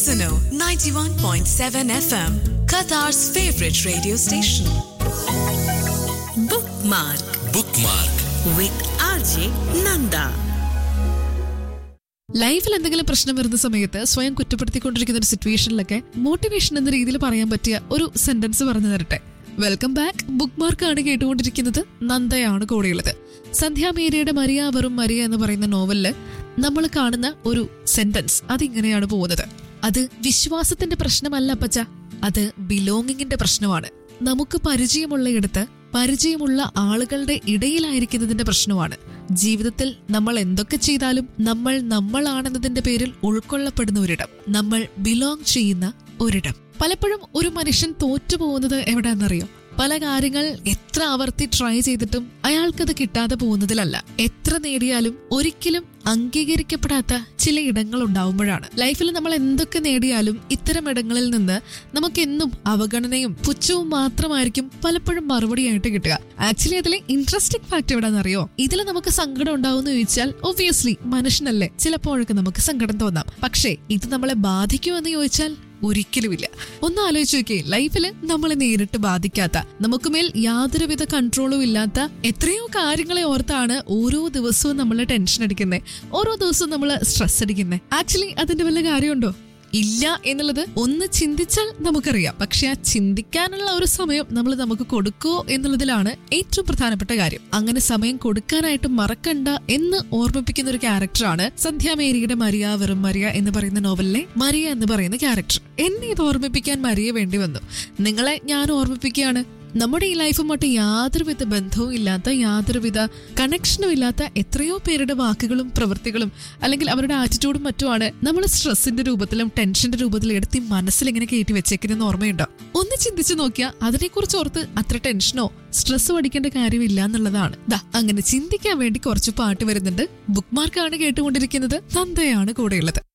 Suno 91.7 FM, Qatar's favorite radio station. Bookmark bookmark with RJ Nanda. ലൈഫിൽ എന്തെങ്കിലും പ്രശ്നം വരുന്ന സമയത്ത് സ്വയം കുറ്റപ്പെടുത്തിക്കൊണ്ടിരിക്കുന്ന ഒരു സിറ്റുവേഷനിലൊക്കെ മോട്ടിവേഷൻ എന്ന രീതിയിൽ പറയാൻ പറ്റിയ ഒരു സെന്റൻസ് പറഞ്ഞു തരട്ടെ വെൽക്കം ബാക്ക് ബുക്ക് മാർക്കാണ് കേട്ടുകൊണ്ടിരിക്കുന്നത് നന്ദയാണ് കൂടെയുള്ളത് സന്ധ്യ മേരിയുടെ മരിയ വെറും മരിയ എന്ന് പറയുന്ന നോവലില് നമ്മൾ കാണുന്ന ഒരു സെന്റൻസ് അതിങ്ങനെയാണ് പോകുന്നത് അത് വിശ്വാസത്തിന്റെ പ്രശ്നമല്ല അപ്പച്ച അത് ബിലോങ്ങിങ്ങിന്റെ പ്രശ്നമാണ് നമുക്ക് പരിചയമുള്ളയിടത്ത് പരിചയമുള്ള ആളുകളുടെ ഇടയിലായിരിക്കുന്നതിന്റെ പ്രശ്നമാണ് ജീവിതത്തിൽ നമ്മൾ എന്തൊക്കെ ചെയ്താലും നമ്മൾ നമ്മളാണെന്നതിന്റെ പേരിൽ ഉൾക്കൊള്ളപ്പെടുന്ന ഒരിടം നമ്മൾ ബിലോങ് ചെയ്യുന്ന ഒരിടം പലപ്പോഴും ഒരു മനുഷ്യൻ തോറ്റുപോകുന്നത് എവിടെയാണെന്നറിയോ പല കാര്യങ്ങൾ എത്ര ആവർത്തി ട്രൈ ചെയ്തിട്ടും അയാൾക്കത് കിട്ടാതെ പോകുന്നതിലല്ല എത്ര നേടിയാലും ഒരിക്കലും അംഗീകരിക്കപ്പെടാത്ത ചില ഇടങ്ങൾ ഉണ്ടാവുമ്പോഴാണ് ലൈഫിൽ നമ്മൾ എന്തൊക്കെ നേടിയാലും ഇത്തരം ഇടങ്ങളിൽ നിന്ന് നമുക്കെന്നും അവഗണനയും പുച്ഛവും മാത്രമായിരിക്കും പലപ്പോഴും മറുപടിയായിട്ട് കിട്ടുക ആക്ച്വലി അതിലെ ഇൻട്രസ്റ്റിംഗ് ഫാക്ട് എവിടെയാണെന്നറിയോ ഇതിൽ നമുക്ക് സങ്കടം ഉണ്ടാവുമെന്ന് ചോദിച്ചാൽ ഒബ്വിയസ്ലി മനുഷ്യനല്ലേ ചിലപ്പോഴൊക്കെ നമുക്ക് സങ്കടം തോന്നാം പക്ഷേ ഇത് നമ്മളെ ബാധിക്കുമെന്ന് ചോദിച്ചാൽ ഒരിക്കലുമില്ല ഒന്ന് ആലോചിച്ച് നോക്കിയേ ലൈഫിൽ നമ്മളെ നേരിട്ട് ബാധിക്കാത്ത നമുക്കുമേൽ യാതൊരുവിധ കൺട്രോളും ഇല്ലാത്ത എത്രയോ കാര്യങ്ങളെ ഓർത്താണ് ഓരോ ദിവസവും നമ്മൾ ടെൻഷൻ അടിക്കുന്നത് ഓരോ ദിവസവും നമ്മൾ സ്ട്രെസ് അടിക്കുന്നത് ആക്ച്വലി അതിന്റെ വല്ല കാര്യമുണ്ടോ ഇല്ല എന്നുള്ളത് ഒന്ന് ചിന്തിച്ചാൽ നമുക്കറിയാം പക്ഷെ ആ ചിന്തിക്കാനുള്ള ഒരു സമയം നമ്മൾ നമുക്ക് കൊടുക്കുമോ എന്നുള്ളതിലാണ് ഏറ്റവും പ്രധാനപ്പെട്ട കാര്യം അങ്ങനെ സമയം കൊടുക്കാനായിട്ട് മറക്കണ്ട എന്ന് ഓർമ്മിപ്പിക്കുന്ന ഒരു ക്യാരക്ടറാണ് സന്ധ്യ മേരിയുടെ മരിയ വെറും മരിയ എന്ന് പറയുന്ന നോവലിലെ മരിയ എന്ന് പറയുന്ന ക്യാരക്ടർ എന്നെ ഇത് ഓർമ്മിപ്പിക്കാൻ മരിയ വേണ്ടി വന്നു നിങ്ങളെ ഞാൻ ഓർമ്മിപ്പിക്കുകയാണ് നമ്മുടെ ഈ ലൈഫുമായിട്ട് യാതൊരുവിധ ബന്ധവും ഇല്ലാത്ത യാതൊരുവിധ കണക്ഷനും ഇല്ലാത്ത എത്രയോ പേരുടെ വാക്കുകളും പ്രവൃത്തികളും അല്ലെങ്കിൽ അവരുടെ ആറ്റിറ്റ്യൂഡും മറ്റുമാണ് നമ്മൾ സ്ട്രെസ്സിന്റെ രൂപത്തിലും ടെൻഷന്റെ രൂപത്തിലും എടുത്ത് ഈ മനസ്സിൽ ഇങ്ങനെ കയറ്റി വെച്ചേക്കുന്ന ഓർമ്മയുണ്ടോ ഒന്ന് ചിന്തിച്ചു നോക്കിയാൽ അതിനെക്കുറിച്ച് ഓർത്ത് അത്ര ടെൻഷനോ സ്ട്രെസ്സോ അടിക്കേണ്ട കാര്യമില്ല എന്നുള്ളതാണ് ദാ അങ്ങനെ ചിന്തിക്കാൻ വേണ്ടി കുറച്ച് പാട്ട് വരുന്നുണ്ട് ബുക്ക് മാർക്കാണ് കേട്ടുകൊണ്ടിരിക്കുന്നത് നന്ദയാണ് കൂടെയുള്ളത്